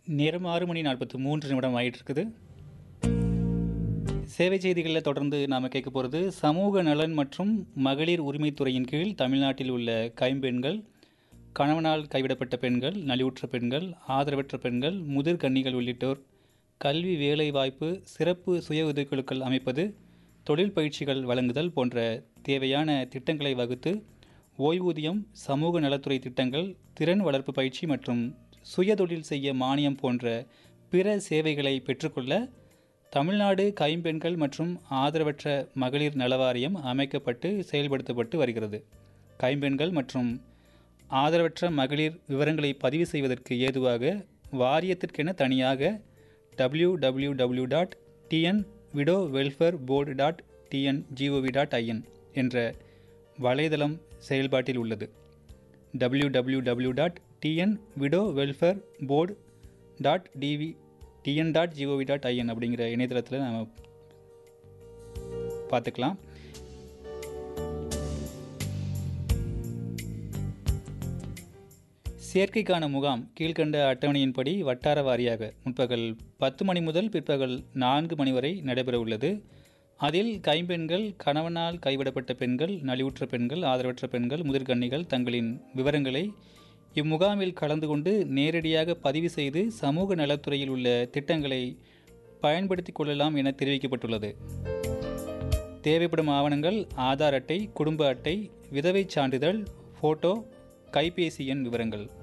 நேரம் ஆறு மணி நாற்பத்தி மூன்று நிமிடம் ஆயிட்டு இருக்குது சேவை செய்திகளில் தொடர்ந்து நாம் கேட்க போகிறது சமூக நலன் மற்றும் மகளிர் உரிமைத்துறையின் கீழ் தமிழ்நாட்டில் உள்ள கைம்பெண்கள் கணவனால் கைவிடப்பட்ட பெண்கள் நலிவுற்ற பெண்கள் ஆதரவற்ற பெண்கள் முதிர் கன்னிகள் உள்ளிட்டோர் கல்வி வேலைவாய்ப்பு சிறப்பு சுய உதவிக்குழுக்கள் அமைப்பது தொழில் பயிற்சிகள் வழங்குதல் போன்ற தேவையான திட்டங்களை வகுத்து ஓய்வூதியம் சமூக நலத்துறை திட்டங்கள் திறன் வளர்ப்பு பயிற்சி மற்றும் சுயதொழில் செய்ய மானியம் போன்ற பிற சேவைகளை பெற்றுக்கொள்ள தமிழ்நாடு கைம்பெண்கள் மற்றும் ஆதரவற்ற மகளிர் நலவாரியம் அமைக்கப்பட்டு செயல்படுத்தப்பட்டு வருகிறது கைம்பெண்கள் மற்றும் ஆதரவற்ற மகளிர் விவரங்களை பதிவு செய்வதற்கு ஏதுவாக வாரியத்திற்கென தனியாக W W W dot TN widow welfare board dot TN GOV dot IN என்ற வலைதளம் செயல்பாட்டில் உள்ளது W W W dot TN widow welfare board dot TV TN dot GOV dot IN அப்படிங்கிற இணையதளத்தில் நம்ம பார்த்துக்கலாம் சேர்க்கைக்கான முகாம் கீழ்கண்ட அட்டவணையின்படி வட்டார வாரியாக முற்பகல் பத்து மணி முதல் பிற்பகல் நான்கு மணி வரை நடைபெற உள்ளது அதில் கைம்பெண்கள் கணவனால் கைவிடப்பட்ட பெண்கள் நலிவுற்ற பெண்கள் ஆதரவற்ற பெண்கள் முதிர்கன்னிகள் தங்களின் விவரங்களை இம்முகாமில் கலந்து கொண்டு நேரடியாக பதிவு செய்து சமூக நலத்துறையில் உள்ள திட்டங்களை பயன்படுத்திக் கொள்ளலாம் என தெரிவிக்கப்பட்டுள்ளது தேவைப்படும் ஆவணங்கள் ஆதார் அட்டை குடும்ப அட்டை விதவை சான்றிதழ் ஃபோட்டோ கைபேசி எண் விவரங்கள்